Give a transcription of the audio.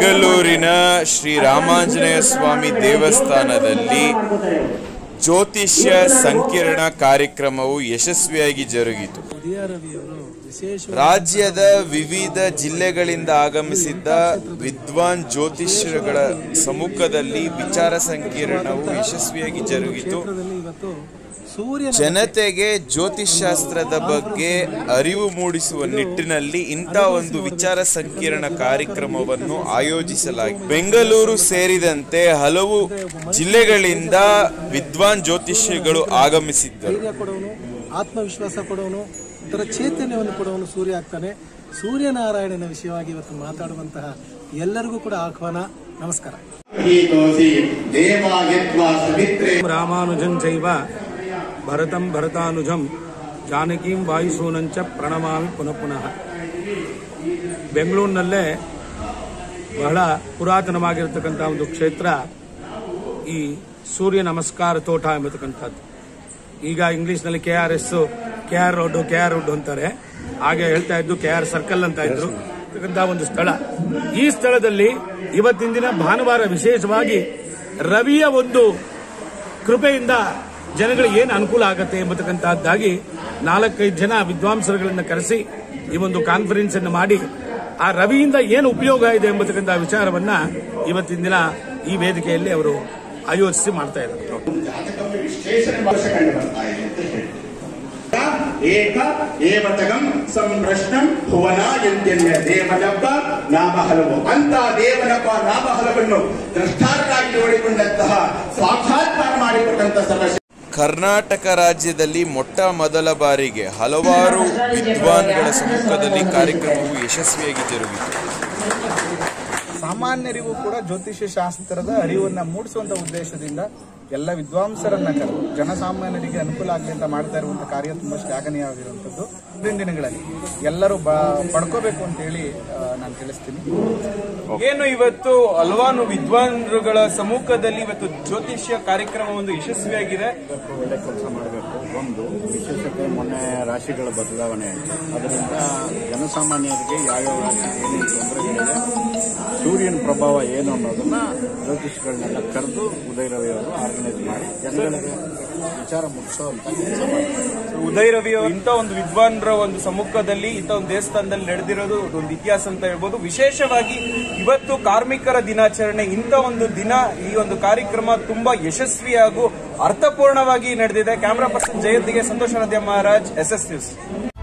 ಬೆಂಗಳೂರಿನ ಶ್ರೀ ರಾಮಾಂಜನೇಯ ಸ್ವಾಮಿ ದೇವಸ್ಥಾನದಲ್ಲಿ ಜ್ಯೋತಿಷ್ಯ ಸಂಕಿರಣ ಕಾರ್ಯಕ್ರಮವು ಯಶಸ್ವಿಯಾಗಿ ಜರುಗಿತು ರಾಜ್ಯದ ವಿವಿಧ ಜಿಲ್ಲೆಗಳಿಂದ ಆಗಮಿಸಿದ್ದ ವಿದ್ವಾನ್ ಜ್ಯೋತಿಷ್ಯಗಳ ಸಮ್ಮುಖದಲ್ಲಿ ವಿಚಾರ ಸಂಕಿರಣವು ಯಶಸ್ವಿಯಾಗಿ ಜರುಗಿತು ಇವತ್ತು ಸೂರ್ಯ ಜನತೆಗೆ ಜ್ಯೋತಿಷ್ಶಾಸ್ತ್ರದ ಬಗ್ಗೆ ಅರಿವು ಮೂಡಿಸುವ ನಿಟ್ಟಿನಲ್ಲಿ ಇಂಥ ಒಂದು ವಿಚಾರ ಸಂಕಿರಣ ಕಾರ್ಯಕ್ರಮವನ್ನು ಆಯೋಜಿಸಲಾಗಿದೆ ಬೆಂಗಳೂರು ಸೇರಿದಂತೆ ಹಲವು ಜಿಲ್ಲೆಗಳಿಂದ ವಿದ್ವಾನ್ ಜ್ಯೋತಿಷ್ಯಗಳು ಆಗಮಿಸಿದ್ದರು ಧೈರ್ಯ ಕೊಡೋನು ಆತ್ಮವಿಶ್ವಾಸ ಕೊಡೋನು ಒಂಥರ ಚೈತನ್ಯವನ್ನು ಕೊಡೋನು ಸೂರ್ಯ ಆಗ್ತಾನೆ ಸೂರ್ಯನಾರಾಯಣನ ವಿಷಯವಾಗಿ ಇವತ್ತು ಮಾತಾಡುವಂತಹ ಎಲ್ಲರಿಗೂ ಕೂಡ ಆಹ್ವಾನ ನಮಸ್ಕಾರ गीतोऽसि देवा यद्वा सवित्रे ರಾಮಾನುಜಂ ಚೈವ ಭರತಂ ಭರತಾನುಜಂ ಜಾನಕೀಂ ವಾಯುಸೂನಂಚ ಪ್ರಣಮಾಮಿ ಪುನಃ ಪುನಃ ಬೆಂಗಳೂರಿನಲ್ಲೇ ಬಹಳ ಪುರಾತನವಾಗಿರತಕ್ಕಂಥ ಒಂದು ಕ್ಷೇತ್ರ ಈ ಸೂರ್ಯ ನಮಸ್ಕಾರ ತೋಟ ಎಂಬತಕ್ಕಂಥದ್ದು ಈಗ ಇಂಗ್ಲಿಷ್ನಲ್ಲಿ K R S K R road K R road ಅಂತಾರೆ ಹಾಗೆ ಹೇಳ್ತಾ ಇದ್ದು ಕೆ ಆರ್ ಸರ್ಕಲ್ ಅಂತ ಇದ್ರು ಇರ್ತಕ್ಕಂಥ ಒಂದು ಸ್ಥಳ ಈ ಸ್ಥಳದಲ್ಲಿ ಇವತ್ತಿನ ದಿನ ಭಾನುವಾರ ವಿಶೇಷವಾಗಿ ರವಿಯ ಒಂದು ಕೃಪೆಯಿಂದ ಜನಗಳಿಗೆ ಏನು ಅನುಕೂಲ ಆಗತ್ತೆ ಎಂಬತಕ್ಕಂತಹದ್ದಾಗಿ ನಾಲ್ಕೈದು ಜನ ವಿದ್ವಾಂಸರುಗಳನ್ನ ಕರೆಸಿ ಈ ಒಂದು ಕಾನ್ಫರೆನ್ಸ್ ಅನ್ನು ಮಾಡಿ ಆ ರವಿಯಿಂದ ಏನು ಉಪಯೋಗ ಇದೆ ಎಂಬತಕ್ಕಂಥ ವಿಚಾರವನ್ನ ಇವತ್ತಿನ ದಿನ ಈ ವೇದಿಕೆಯಲ್ಲಿ ಅವರು ಆಯೋಜಿಸಿ ಮಾಡ್ತಾ ಇದ್ದಾರೆ ವಿಶೇಷಣ ವರ್ಷ ಕಂಡು ಬರ್ತಾ ಇದೆ ಅಂತ ಹೇಳಿ ಏಕ ಏವತಗಂ ಸಂಪ್ರಶ್ನಂ ಭುವನ ಎಂತೆನ್ಯ ದೇವನಬ್ಬ ನಾಮ ಹಲವು ಅಂತ ದೇವನಬ್ಬ ನಾಮ ಹಲವನ್ನು ದ್ರಷ್ಟಾರರಾಗಿ ನೋಡಿಕೊಂಡಂತಹ ಸಾಕ್ಷಾತ್ಕಾರ ಮಾಡಿಕೊಂಡಂತಹ ಸರ್ವ ಕರ್ನಾಟಕ ರಾಜ್ಯದಲ್ಲಿ ಮೊಟ್ಟ ಮೊದಲ ಬಾರಿಗೆ ಹಲವಾರು ವಿದ್ವಾನ್ಗಳ ಸಮ್ಮುಖದಲ್ಲಿ ಕಾರ್ಯಕ್ರಮವು ಯಶಸ್ವಿಯಾಗಿ ಜರುಗಿತು ಸಾಮಾನ್ಯರಿಗೂ ಕೂಡ ಜ್ಯೋತಿಷ್ಯ ಶಾಸ್ತ್ರದ ಅರಿವನ್ನ ಮೂಡಿಸುವಂತ ಉದ್ದೇಶದಿಂದ ಎಲ್ಲ ವಿದ್ವಾಂಸರನ್ನ ಕರೆದು ಜನಸಾಮಾನ್ಯರಿಗೆ ಅನುಕೂಲ ಆಗಲಿ ಅಂತ ಮಾಡ್ತಾ ಇರುವಂತ ಕಾರ್ಯ ತುಂಬಾ ಶ್ಲಾಘನೀಯವಾಗಿರುವಂತದ್ದು ಮುಂದಿನ ದಿನಗಳಲ್ಲಿ ಎಲ್ಲರೂ ಬ ಪಡ್ಕೋಬೇಕು ಅಂತ ಹೇಳಿ ನಾನು ತಿಳಿಸ್ತೀನಿ ಏನು ಇವತ್ತು ಹಲವಾರು ವಿದ್ವಾನ್ರುಗಳ ಸಮ್ಮುಖದಲ್ಲಿ ಇವತ್ತು ಜ್ಯೋತಿಷ್ಯ ಕಾರ್ಯಕ್ರಮ ಒಂದು ಯಶಸ್ವಿಯಾಗಿದೆ ಒಳ್ಳೆ ಕೆಲಸ ಮಾಡಬೇಕು ಒಂದು ವಿಶೇಷತೆ ಮೊನ್ನೆ ರಾಶಿಗಳ ಬದಲಾವಣೆ ಆಯಿತು ಅದರಿಂದ ಜನಸಾಮಾನ್ಯರಿಗೆ ಯಾವ್ಯಾವ ರಾಶಿಗೆ ಏನೇನು ತೊಂದರೆಗಳಿದೆ ಸೂರ್ಯನ ಪ್ರಭಾವ ಏನು ಅನ್ನೋದನ್ನ ಜ್ಯೋತಿಷಿಗಳನ್ನೆಲ್ಲ ಕರೆದು ಉದಯ ರವಿ ಅವರು ಆರ್ಗನೈಸ್ ಮಾಡಿ ಜನಗಳಿಗೆ ವಿಚಾರ ಮುಗಿಸೋಂತ ಕೆಲಸ ಮಾಡ್ತಾರೆ ಉದಯ್ ರವಿ ಅವರು ಇಂಥ ಒಂದು ವಿದ್ವಾನ್ರ ಒಂದು ಸಮ್ಮುಖದಲ್ಲಿ ಇಂಥ ಒಂದು ದೇವಸ್ಥಾನದಲ್ಲಿ ನಡೆದಿರೋದು ಒಂದು ಇತಿಹಾಸ ಅಂತ ಹೇಳ್ಬೋದು ವಿಶೇಷವಾಗಿ ಇವತ್ತು ಕಾರ್ಮಿಕರ ದಿನಾಚರಣೆ ಇಂಥ ಒಂದು ದಿನ ಈ ಒಂದು ಕಾರ್ಯಕ್ರಮ ತುಂಬಾ ಯಶಸ್ವಿ ಹಾಗೂ ಅರ್ಥಪೂರ್ಣವಾಗಿ ನಡೆದಿದೆ ಕ್ಯಾಮರಾ ಪರ್ಸನ್ ಜಯಂತಿಗೆ ಸಂತೋಷ ನದ್ಯ ಮಹಾರಾಜ್ ಎಸ್ ಎಸ್ ನ್ಯೂಸ್